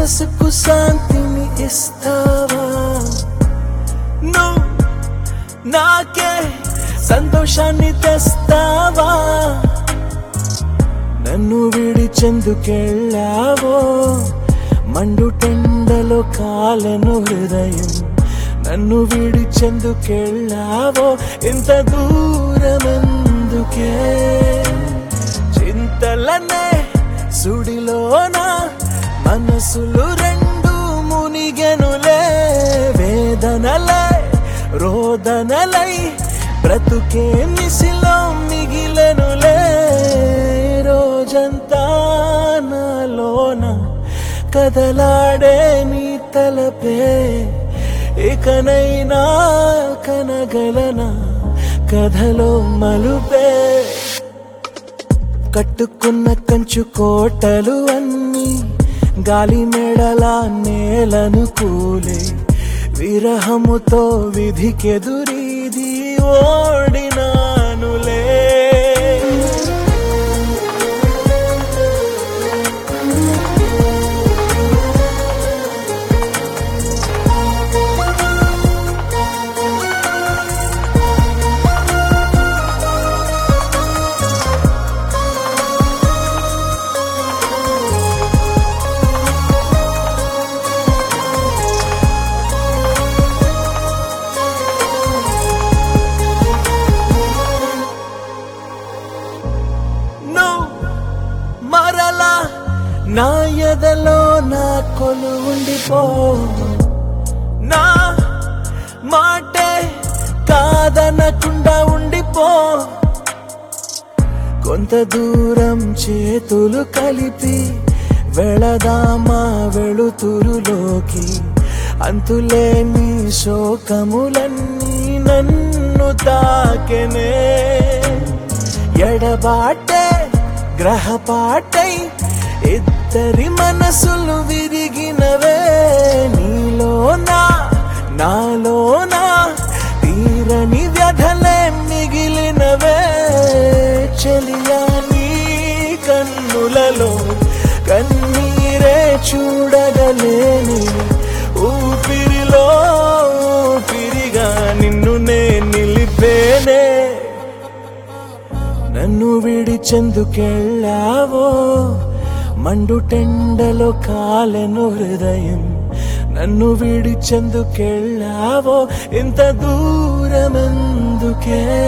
మనసుకు శాంతిని ఇస్తావా నువ్వు నాకే సంతోషాన్ని తెస్తావా నన్ను విడిచెందుకెళ్ళావో మండుటెండలో కాలను హృదయం నన్ను విడిచెందుకెళ్ళావో ఇంత దూరమెందుకే చింతలనే సుడిలోన మనసులు రెండు మునిగెనులే వేదనలే రోదనలై బ్రతుకే మిసిలో మిగిలెనులే రోజంతా నాలోన కదలాడే నీ తలపే ఇకనైనా కనగలన కథలో మలుపే కట్టుకున్న కంచు కోటలు అన్నీ గాలి మెడలా నేలను కూలే విరహముతో విధికెదురీది ఓడినానులే నువ్వు మరలా నా ఎదలో నా కొలు ఉండిపో నా మాటే కాదనకుండా ఉండిపో కొంత దూరం చేతులు కలిపి వెళదామా వెళుతురులోకి అంతులేని శోకములన్నీ నన్ను తాకెనే ఎడబాటే గ్రహపాటై ఇద్దరి మనసులు విరిగినవే నీలోనా నాలోనా తీరని వ్యధలే మిగిలినవే చెలియా నీ కన్నులలో కన్నీరే చూడగలేని ఊపిరిలో ఊపిరిగా నిన్ను నే నిలిపేనే నన్ను విడిచెందుకెళ్ళావో మండుటెండలో కాలెను హృదయం నన్ను విడిచెందుకెళ్ళావో ఇంత దూరమెందుకే